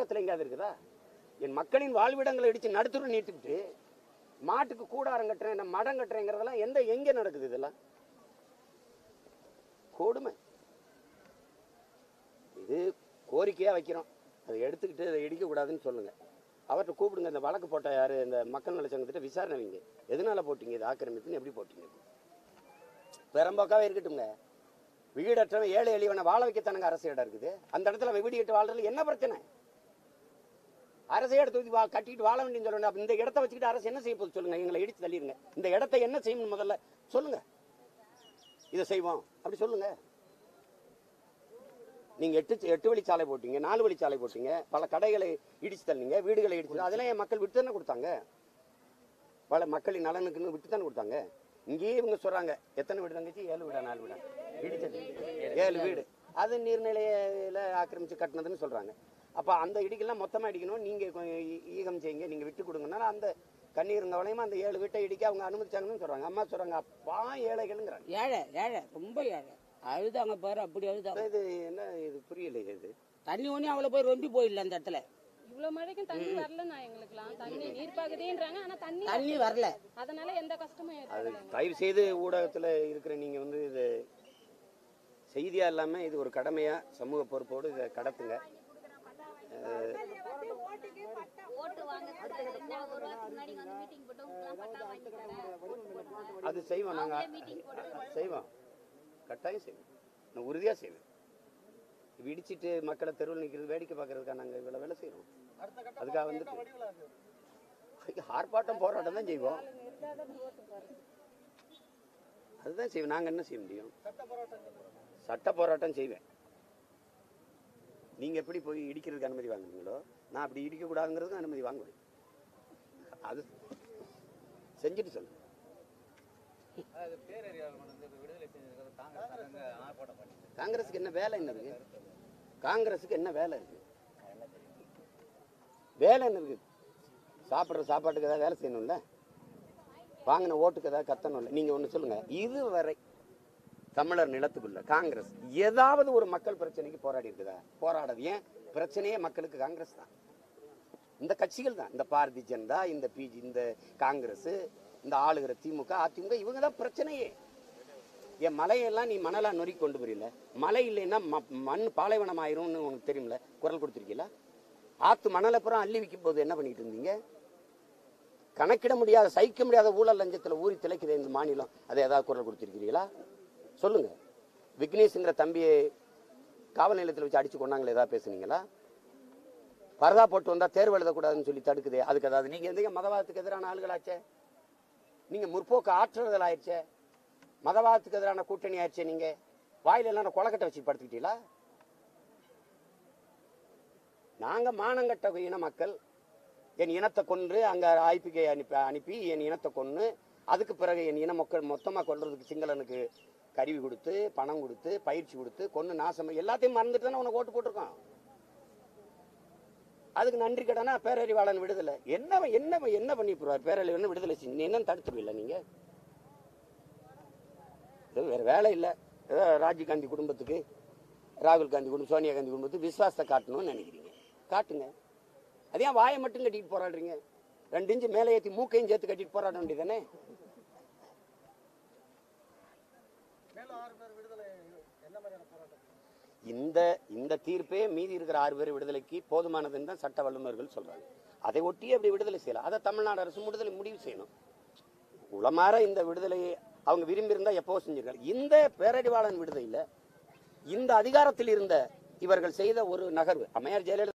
இடத்துல எங்கேயாவது இருக்குதா என் மக்களின் வாழ்விடங்களை இடிச்சு நடுத்துரு நீட்டுக்கிட்டு மாட்டுக்கு கூடாரம் கட்டுறேன் நான் மடம் கட்டுறேங்கிறதெல்லாம் எந்த எங்க நடக்குது இதெல்லாம் கொடுமை இது கோரிக்கையா வைக்கிறோம் அதை எடுத்துக்கிட்டு அதை இடிக்க கூடாதுன்னு சொல்லுங்க அவர்கிட்ட கூப்பிடுங்க இந்த வழக்கு போட்ட யாரு இந்த மக்கள் நல சங்கத்திட்ட விசாரணை வைங்க எதனால போட்டீங்க இது ஆக்கிரமிப்புன்னு எப்படி போட்டீங்க பெரம்போக்காவே இருக்கட்டும்ங்க வீடற்றவன் ஏழை எளியவனை வாழ வைக்கத்தானுங்க அரசு இடம் இருக்குது அந்த இடத்துல அவன் வீடு கட்டு வாழ்றதுல என்ன பிரச்சனை அரசே இடத்த தூக்கி வா கட்டிட்டு வாழ வேண்டியது சொல்லணும் அப்ப இந்த இடத்த வச்சுக்கிட்டு அரசு என்ன செய்ய போகுது சொல்லுங்க எங்களை இடிச்சு தள்ளிருங்க இந்த இடத்த என்ன செய்யணும் முதல்ல சொல்லுங்க இதை செய்வோம் அப்படி சொல்லுங்க நீங்க எட்டு எட்டு வழி சாலை போட்டீங்க நாலு வழி சாலை போட்டீங்க பல கடைகளை இடிச்சு தள்ளீங்க வீடுகளை இடிச்சு அதெல்லாம் என் மக்கள் விட்டு தானே கொடுத்தாங்க பல மக்களின் நலனுக்குன்னு விட்டு தானே கொடுத்தாங்க இங்கேயே இவங்க சொல்றாங்க எத்தனை வீடு தங்கச்சி ஏழு வீடா நாலு வீடா இடிச்சது ஏழு வீடு அது நீர்நிலையில ஆக்கிரமிச்சு கட்டினதுன்னு சொல்றாங்க அப்ப அந்த இடிக்கெல்லாம் மொத்தமா இடிக்கணும் நீங்க கொஞ்சம் ஈ- ஈகம் செய்யுங்க நீங்க விட்டு கொடுங்கன்னா அந்த கண்ணீர் கவலையுமா அந்த ஏழு வீட்டை இடிக்க அவங்க அனுமதிச்சாங்கன்னு சொல்றாங்க அம்மா சொல்றாங்க அப்பா ஏழைகள்ங்கிறாங்க ஏழை ஏழை ரொம்ப ஏழை அழுதாங்க பாரு அப்படி அழுதாங்க இது என்ன இது புரியலையே இது தண்ணி ஒண்ணு அவ்வளவு போய் ரொம்பி போயிடல அந்த இடத்துல இவ்வளவு மழைக்கும் தண்ணி வரலண்ணா எங்களுக்குலாம் தண்ணி நீர் பகுதின்றாங்க ஆனா தண்ணி தண்ணி வரல அதனால எந்த கஷ்டமும் அது ஏற்படல தயவு செய்து ஊடகத்துல இருக்கிற நீங்க வந்து இது செய்தியா இல்லாம இது ஒரு கடமையா சமூக பொறுப்போடு இதை கடத்துங்க ஓட்டு வாங்க என்ன ஒரு வாரத்துக்கு முன்னாடி வந்து மீட்டிங் போட்டு உங்களுக்கு பட்டா வாங்கி தரேன் அது செய்வோம் நாங்க மீட்டிங் போட்டு செய்வோம் கட்டாயம் செய்வோம் நான் உறுதியா செய்வேன் இப்ப இடிச்சிட்டு மக்களை தெருவில் நிக்கிறது வேடிக்கை பார்க்கறதுக்காக நாங்க இவ்வளவு வேலை செய்யறோம் அதுக்காக வந்து ஆர்ப்பாட்டம் போராட்டம் தான் செய்வோம் அதுதான் செய்வோம் நாங்க என்ன செய்ய முடியும் சட்ட போராட்டம் செய்வேன் நீங்க எப்படி போய் இடிக்கிறதுக்கு அனுமதி வாங்குறீங்களோ நான் அப்படி இடிக்க கூடாதுங்கிறதுக்கு அனுமதி வாங்குவேன் அது செஞ்சுட்டு சொல்லுங்க அது பேரறியாளர் வந்து இப்ப விடுதலை செஞ்சதுக்கு காங்கிரஸ் அங்க ஆர்ப்பாட்டம் பண்ணி காங்கிரஸுக்கு என்ன வேலை என்ன இருக்கு காங்கிரஸுக்கு என்ன வேலை இருக்கு வேலை என்ன இருக்கு சாப்பிட்ற சாப்பாட்டுக்கு ஏதாவது வேலை செய்யணும்ல வாங்கின ஓட்டுக்கு ஏதாவது கத்தணும்ல நீங்க ஒண்ணு சொல்லுங்க இதுவரை தமிழர் நிலத்துக்குள்ள காங்கிரஸ் ஏதாவது ஒரு மக்கள் பிரச்சனைக்கு போராடி இருக்குதா போராடாது ஏன் பிரச்சனையே மக்களுக்கு காங்கிரஸ் தான் இந்த கட்சிகள் தான் இந்த பாரதிய ஜனதா இந்த பிஜி இந்த காங்கிரஸ் இந்த ஆளுகிற திமுக அதிமுக இவங்க தான் பிரச்சனையே என் மலையெல்லாம் நீ மணலா நொறுக்கி கொண்டு போறீல மழை இல்லைன்னா ம- மண் பாலைவனம் ஆயிரும்னு உனக்கு தெரியுமில்ல குரல் கொடுத்துருக்கீங்களா ஆத்து மணலை புறம் அள்ளி விற்கும் போது என்ன பண்ணிட்டு இருந்தீங்க கணக்கிட முடியாத சகிக்க முடியாத ஊழல் லஞ்சத்துல ஊறி திளைக்குது இந்த மாநிலம் அதை ஏதாவது குரல் கொடுத்துருக்கிறீங்களா சொல்லுங்க விக்னேஷ்ங்கிற தம்பியை காவல் நிலையத்தில் வச்சு அடிச்சு கொண்டாங்களே ஏதாவது பேசுனீங்களா பரதா போட்டு வந்தா தேர்வு எழுதக்கூடாதுன்னு சொல்லி தடுக்குது அதுக்கு அதாவது நீங்க எந்த மதவாதத்துக்கு எதிரான ஆளுகளாச்சே நீங்க முற்போக்கு ஆற்றுதல் ஆயிடுச்சே மதவாதத்துக்கு எதிரான கூட்டணி ஆயிடுச்சே நீங்க வாயில எல்லாம் கொலக்கட்டை வச்சு படுத்துக்கிட்டீங்களா நாங்க மானங்கட்ட இன மக்கள் என் இனத்தை கொன்று அங்க ஐபிகே அனுப்பி அனுப்பி என் இனத்தை கொன்று அதுக்கு பிறகு என் இன மக்கள் மொத்தமா கொல்றதுக்கு சிங்களனுக்கு கருவி கொடுத்து பணம் கொடுத்து பயிற்சி கொடுத்து கொன்று நாசம் எல்லாத்தையும் மறந்துட்டு தானே உனக்கு ஓட்டு போட்டிருக்கோம் அதுக்கு நன்றி கடனா பேரறிவாளன் விடுதலை என்ன என்ன என்ன பண்ணி போடுவார் பேரறிவாளன் விடுதலை செஞ்சு நீ என்ன தடுத்துருவில்ல நீங்க ஏதோ வேற வேலை இல்லை ஏதோ ராஜீவ் காந்தி குடும்பத்துக்கு ராகுல் காந்தி குடும்பம் சோனியா காந்தி குடும்பத்துக்கு விசுவாசத்தை காட்டணும்னு நினைக்கிறீங்க காட்டுங்க அது ஏன் வாயை மட்டும் கட்டிட்டு போராடுறீங்க ரெண்டு இன்ச்சு மேலே ஏற்றி மூக்கையும் சேர்த்து கட்டிட்டு போராட வேண்டியதானே இந்த இந்த தீர்ப்பே மீதி இருக்கிற ஆறு பேர் விடுதலைக்கு போதுமானதுன்னு தான் சட்ட வல்லுநர்கள் சொல்றாங்க அதை ஒட்டி அப்படி விடுதலை செய்யலாம் அதை தமிழ்நாடு அரசு விடுதலை முடிவு செய்யணும் உளமாற இந்த விடுதலையை அவங்க விரும்பி இருந்தா எப்போ செஞ்சிருக்காங்க இந்த பேரடிவாளன் விடுதலையில இந்த அதிகாரத்தில் இருந்த இவர்கள் செய்த ஒரு நகர்வு அம்மையார் ஜெயலலிதா